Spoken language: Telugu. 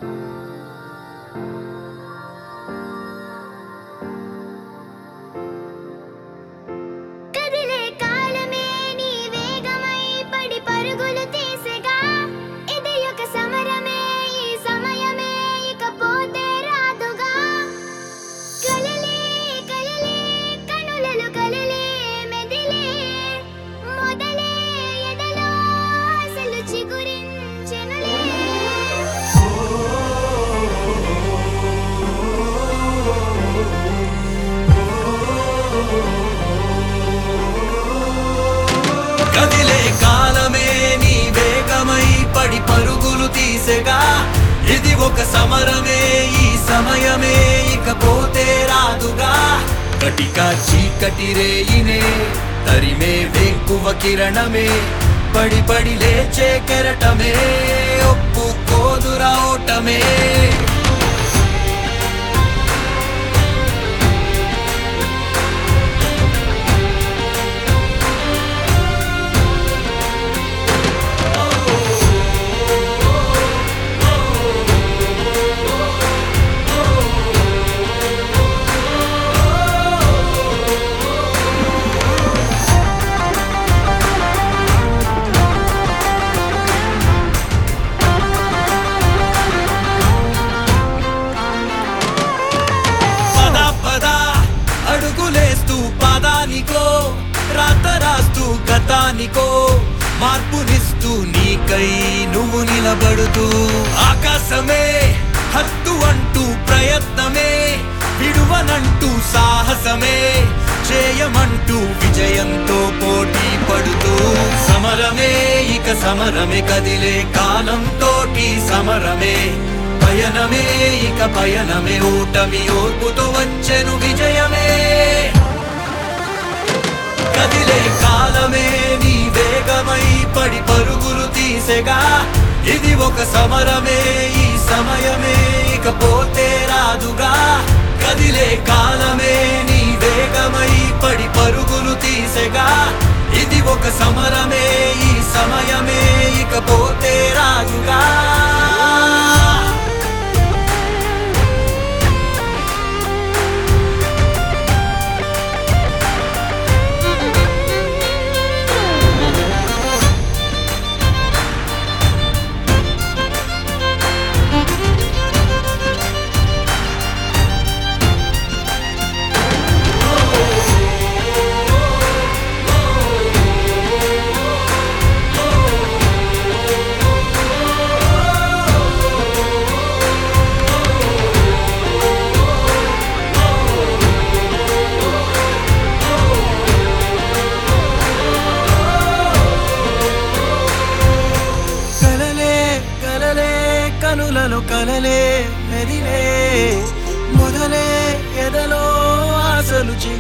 కదిలే కాలమే నీ వేగమై పడి పరుగులు తీసెగా ఇది ఒక సమరమే ఈ సమయమే ఇకపోతే రాదుగా కలలే కలలే కనులలో కలలే మెదిలే మొదలే ఎదలో అసలు చిగురించెనులే కదిలే కాలమే నీ వేగమై పడి పరుగులు తీసెగా ఇది ఒక సమరమే ఈ సమయమే ఇకపోతే రాదుగా కటిక చీకటి రేయినే తరిమే వేకువ కిరణమే పడి పడి లేచే కెరటమే ఒప్పుకోదురా ఓటమే పద పద అడుగులేస్తూ పదానికో రాత రాస్తూ గతానికో మార్పునిస్తూ నీకై నువ్వు నిలబడుతూ ఆకాశమే హత్తు అంటూ ప్రయత్నమే విడువనంటూ సాహసమే చేయమంటూ విజయంతో పోటీ పడుతూ సమరమే ఇక సమరమే కదిలే కాలంతోటి సమరమే పయనమే ఇక పయనమే ఓటమి ఓర్పుతో వచ్చెను విజయమే కదిలే కాలమే నీ వేగమై పడి పరుగులు తీసెగా ఇది ఒక సమరమే ఈ సమయమే ఇక పోతే రాదుగా కదిలే కాలమే నీ వేగమై పడి పరుగులు తీసెగా ఇది ఒక సమరమే ఈ సమయమే ఇక పోతే రాదుగా కలలే కలలే కనులలో కలలే మెదిలే మొదలే ఎదలో ఆశలు చి